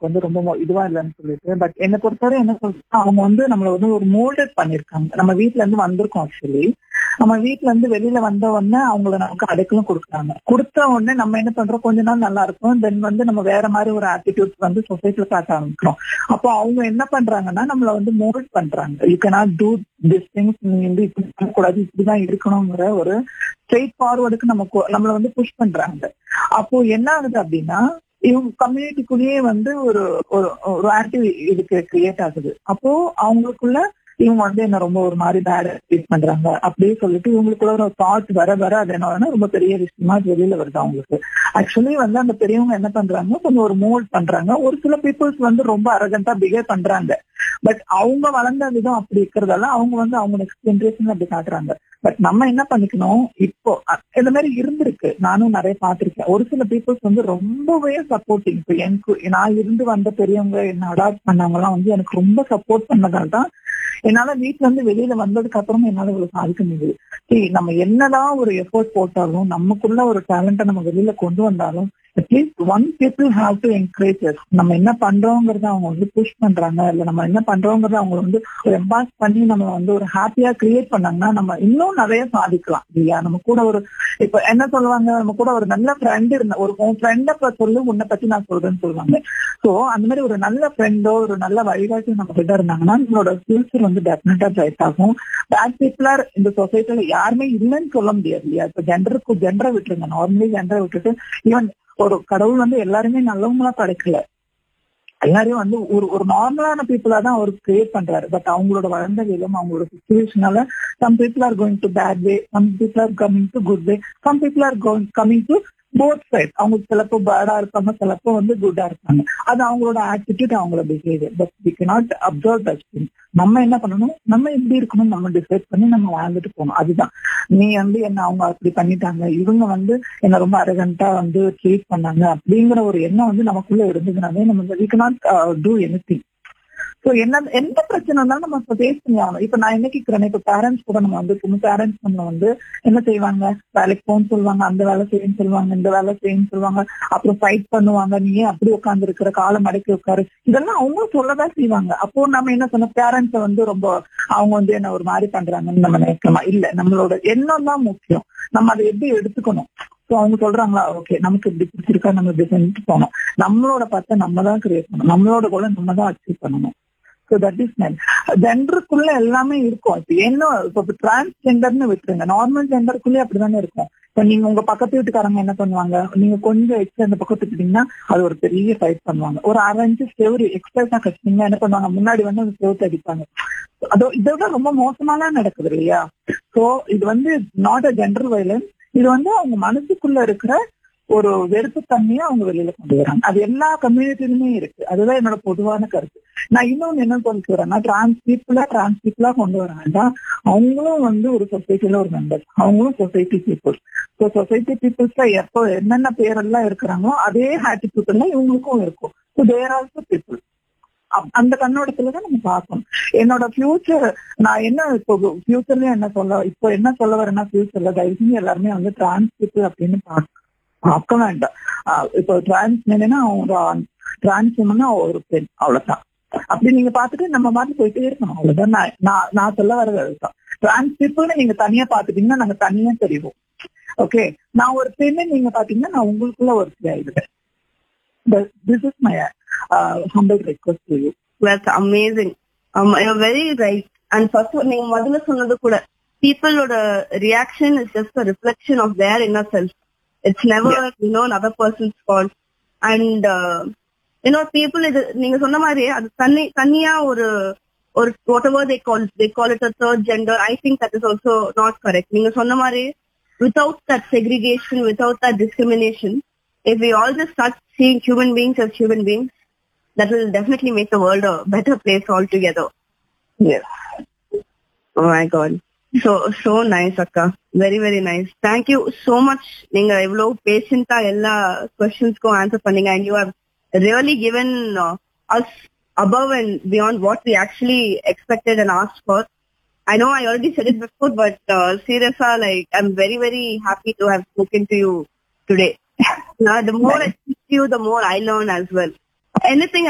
எனக்கு வந்து ரொம்ப மோ- இதுவா இல்லைன்னு சொல்லிட்டு பட் என்னை பொறுத்தவரை என்ன சொல்றேன் அவங்க வந்து நம்மள வந்து ஒரு மோல்டட் பண்ணிருக்காங்க நம்ம வீட்ல இருந்து வந்திருக்கோம் ஆக்சுவலி நம்ம வீட்ல இருந்து வெளியில வந்த உடனே அவங்கள நமக்கு அடைக்கலும் கொடுக்குறாங்க கொடுத்த உடனே நம்ம என்ன பண்றோம் கொஞ்ச நாள் நல்லா இருக்கும் தென் வந்து நம்ம வேற மாதிரி ஒரு ஆட்டிடியூட் வந்து சொசைட்டில காட்ட ஆரம்பிக்கிறோம் அப்போ அவங்க என்ன பண்றாங்கன்னா நம்மள வந்து மோல்ட் பண்றாங்க you cannot do this things நீ வந்து இப்படி பண்ணக்கூடாது இப்படிதான் இருக்கணுங்கிற ஒரு ஸ்ட்ரெயிட் ஃபார்வர்டுக்கு நம்ம கொ- நம்மள வந்து புஷ் பண்றாங்க அப்போ என்ன ஆகுது அப்படின்னா இவங்க கம்யூனிட்டிக்குள்ளேயே வந்து ஒரு ஒரு ஒரு ஆக்டிவ் இதுக்கு கிரியேட் ஆகுது அப்போ அவங்களுக்குள்ள இவங்க வந்து என்ன ரொம்ப ஒரு மாதிரி பேட் ட்ரீட் பண்றாங்க அப்படியே சொல்லிட்டு இவங்களுக்குள்ள ஒரு தாட் வர வர அது என்ன ரொம்ப பெரிய விஷயமா அது வெளியில வருது அவங்களுக்கு ஆக்சுவலி வந்து அந்த பெரியவங்க என்ன பண்றாங்க கொஞ்சம் ஒரு மோல்ட் பண்றாங்க ஒரு சில பீப்புள்ஸ் வந்து ரொம்ப அரகண்டா பிஹேவ் பண்றாங்க பட் அவங்க வளர்ந்த விதம் அப்படி இருக்கிறதால அவங்க வந்து அவங்க நெக்ஸ்ட் ஜென்ரேஷன் அப்படி காட்டுறாங்க பட் நம்ம என்ன பண்ணிக்கணும் இப்போ அ- இந்த மாதிரி இருந்திருக்கு நானும் நிறைய பார்த்திருக்கேன் ஒரு சில பீப்புள்ஸ் வந்து ரொம்பவே சப்போர்ட்டிங் இப்போ எனக்கு நான் இருந்து வந்த பெரியவங்க என்ன அடாப்ட் பண்ணவங்க எல்லாம் வந்து எனக்கு ரொம்ப சப்போர்ட் பண்ணதால தான் என்னால வீட்ல இருந்து வெளியில வந்ததுக்கு அப்புறமும் என்னால இவ்வளவு சாதிக்க முடியுது சரி நம்ம என்னதான் ஒரு எஃபோர்ட் போட்டாலும் நமக்குள்ள ஒரு டேலண்ட்டை நம்ம வெளியில கொண்டு வந்தாலும் at least one people have to encourage நம்ம என்ன பண்றோங்கிறத அவங்க வந்து புஷ் பண்றாங்க இல்ல நம்ம என்ன பண்றோங்கிறத அவங்க வந்து ஒரு எம்பாஸ் பண்ணி நம்ம வந்து ஒரு ஹாப்பியா கிரியேட் பண்ணாங்கன்னா நம்ம இன்னும் நிறைய சாதிக்கலாம் இல்லையா நம்ம கூட ஒரு இப்ப என்ன சொல்லுவாங்க நம்ம கூட ஒரு நல்ல ஃப்ரெண்ட் இருந்த ஒரு உன் ஃப்ரெண்ட சொல்லு உன்னை பத்தி நான் சொல்றேன்னு சொல்லுவாங்க சோ அந்த மாதிரி ஒரு நல்ல ஃப்ரெண்டோ ஒரு நல்ல வழிகாட்டி நம்ம கிட்ட இருந்தாங்கன்னா நம்மளோட ஃபியூச்சர் வந்து டெஃபினட்டா பிரைட் ஆகும் பேட் பீப்புளார் இந்த சொசைட்டில யாருமே இல்லைன்னு சொல்ல முடியாது இல்லையா இப்ப ஜெண்டருக்கு ஜெண்டரை விட்டுருங்க நார்மலி ஜெண்டரை விட்டுட்டு ஈவன் ஒரு கடவுள் வந்து எல்லாருமே நல்லவங்களா படைக்கல எல்லாரையும் வந்து ஒரு ஒரு நார்மலான பீப்புளா தான் அவர் கிரியேட் பண்றாரு பட் அவங்களோட வளர்ந்த விதம் அவங்களோட சுச்சுவேஷனால some people are going to bad way some people are coming to good way some people are going coming to both side அவங்க சிலப்போ பேடா இருப்பாங்க சிலப்போ வந்து குட்டா இருப்பாங்க அது அவங்களோட ஆட்டிடியூட் அவங்களோட behaviour but we cannot observe that thing நம்ம என்ன பண்ணணும் நம்ம எப்படி இருக்கணும் நம்ம டிசைட் பண்ணி நம்ம வாழ்ந்துட்டு போகணும் அதுதான் நீ வந்து என்ன அவங்க அப்படி பண்ணிட்டாங்க இவங்க வந்து என்ன ரொம்ப அரகண்டா வந்து ட்ரீட் பண்ணாங்க அப்படிங்கிற ஒரு எண்ணம் வந்து நமக்குள்ள இருந்ததுனாலே நம்ம we cannot do anything so என்ன எந்த பிரச்சனை இருந்தாலும் நம்ம இப்ப ஃபேஸ் பண்ணி ஆகணும் இப்ப நான் என்ன கேக்குறேன் இப்ப பேரண்ட்ஸ் கூட நம்ம வந்து பேரண்ட்ஸ் நம்ம வந்து என்ன செய்வாங்க வேலைக்கு போன்னு சொல்லுவாங்க அந்த வேலை செய்யணும்னு சொல்லுவாங்க இந்த வேலை செய்யணும்னு சொல்லுவாங்க அப்புறம் ஃபைட் பண்ணுவாங்க நீ ஏன் அப்படி உட்கார்ந்து இருக்கிற காலை மடக்கி உட்காரு இதெல்லாம் அவங்க சொல்லதான் செய்வாங்க அப்போ நம்ம என்ன சொன்ன பேரண்ட்ஸ வந்து ரொம்ப அவங்க வந்து என்ன ஒரு மாதிரி பண்றாங்கன்னு நம்ம நினைக்கலாமா இல்ல நம்மளோட எண்ணம் தான் முக்கியம் நம்ம அதை எப்படி எடுத்துக்கணும் சோ அவங்க சொல்றாங்களா ஓகே நமக்கு இப்படி பிடிச்சிருக்கா நம்ம இப்படி செஞ்சுட்டு போகணும் நம்மளோட பத்தை நம்ம தான் கிரியேட் பண்ணணும் நம்மளோட கூட நம்ம தான் அச்சீவ் பண்ணணும் ஸோ தட் இஸ் நைன் ஜெண்டருக்குள்ள எல்லாமே இருக்கும் இப்ப என்ன இப்போ டிரான்ஸ்ஜெண்டர்னு விட்டுருங்க நார்மல் ஜெண்டருக்குள்ளே அப்படிதானே இருக்கும் இப்ப நீங்க உங்க பக்கத்து வீட்டுக்காரங்க என்ன பண்ணுவாங்க நீங்க கொஞ்சம் எக்ஸ்ட்ரா இந்த பக்கம் தூக்கிட்டீங்கன்னா அது ஒரு பெரிய ஃபைட் பண்ணுவாங்க ஒரு அரை இன்ச்சு செவரு எக்ஸ்ட்ரா கட்டினீங்கன்னா என்ன பண்ணுவாங்க முன்னாடி வந்து அந்த செவத்து அடிப்பாங்க அதோ இதை விட ரொம்ப மோசமாலாம் நடக்குது இல்லையா சோ இது வந்து நாட் அ ஜெண்டர் வயலன்ஸ் இது வந்து அவங்க மனசுக்குள்ள இருக்கிற ஒரு வெறுப்பு தன்மையை அவங்க வெளியில கொண்டு வராங்க அது எல்லா கம்யூனிட்டிலுமே இருக்கு அதுதான் என்னோட பொதுவான கருத்து நான் இன்னொன்னு என்ன சொல்லிக்கிறேன்னா டிரான்ஸ் பீப்புளா டிரான்ஸ் பீப்புளா கொண்டு வராங்கன்னா அவங்களும் வந்து ஒரு சொசைட்டில ஒரு மெம்பர் அவங்களும் சொசைட்டி பீப்புள் ஸோ சொசைட்டி பீப்புள்ஸ்ல எப்போ என்னென்ன பேரெல்லாம் இருக்கிறாங்களோ அதே ஆட்டிடியூட் எல்லாம் இவங்களுக்கும் இருக்கும் ஸோ தேர் ஆல்சோ பீப்புள் அந்த கண்ணோட்டத்துல தான் நம்ம பார்க்கணும் என்னோட ஃபியூச்சர் நான் என்ன இப்போ ஃபியூச்சர்லயும் என்ன சொல்ல இப்போ என்ன சொல்ல வரேன்னா ஃபியூச்சர்ல தயவு செஞ்சு எல்லாருமே வந்து டிரான்ஸ் பீப்புள் அப்படின்னு பார்க்க பார்க்க வேண்டாம் ஆஹ் இப்போ டிரான்ஸ் என்னன்னா ஒரு டிரான்ஸ் ஒரு பெண் அவ்வளவுதான் அப்படி நீங்க பாத்துட்டு நம்ம மாதிரி போயிட்டே இருக்கணும் அவ்வளவுதான் நான் நான் நான் சொல்ல வர்றது அதுதான் டிரான்ஸ் பீப்புள்னு நீங்க தனியா பாத்துட்டீங்கன்னா நாங்க தனியா தெரியும் ஓகே நான் ஒரு பெண்ணு நீங்க பாத்தீங்கன்னா நான் உங்களுக்குள்ள ஒரு ஆயிடுவேன் this is my humble request to you That's amazing. Um, you're very right. And first, நீங்க முதல்ல சொன்னது கூட peopleோட reaction is just a reflection of their inner self. It's never, you know, another person's fault. And, uh, you know, people, இது நீங்க சொன்ன மாதிரி அது தனி தனியா ஒரு ஒரு whatever they call they call it a third gender. I think that is also not correct. நீங்க சொன்ன மாதிரி without that segregation, without that discrimination, if we all just start seeing human beings as human beings, that will definitely make the world a better place altogether. Yes Oh my god. So, so nice, Akka. Very, very nice. Thank you so much. நீங்க இவ்வளவு பேஷண்டா எல்லா கொஸ்டின்ஸ்க்கும் answer பண்ணீங்க and you have really given uh, us above and beyond what we actually expected and asked for. I know I already said it before, but uh, seriously, like I'm very, very happy to have spoken to you today. Now, the more I speak to you, the more I learn as well. Anything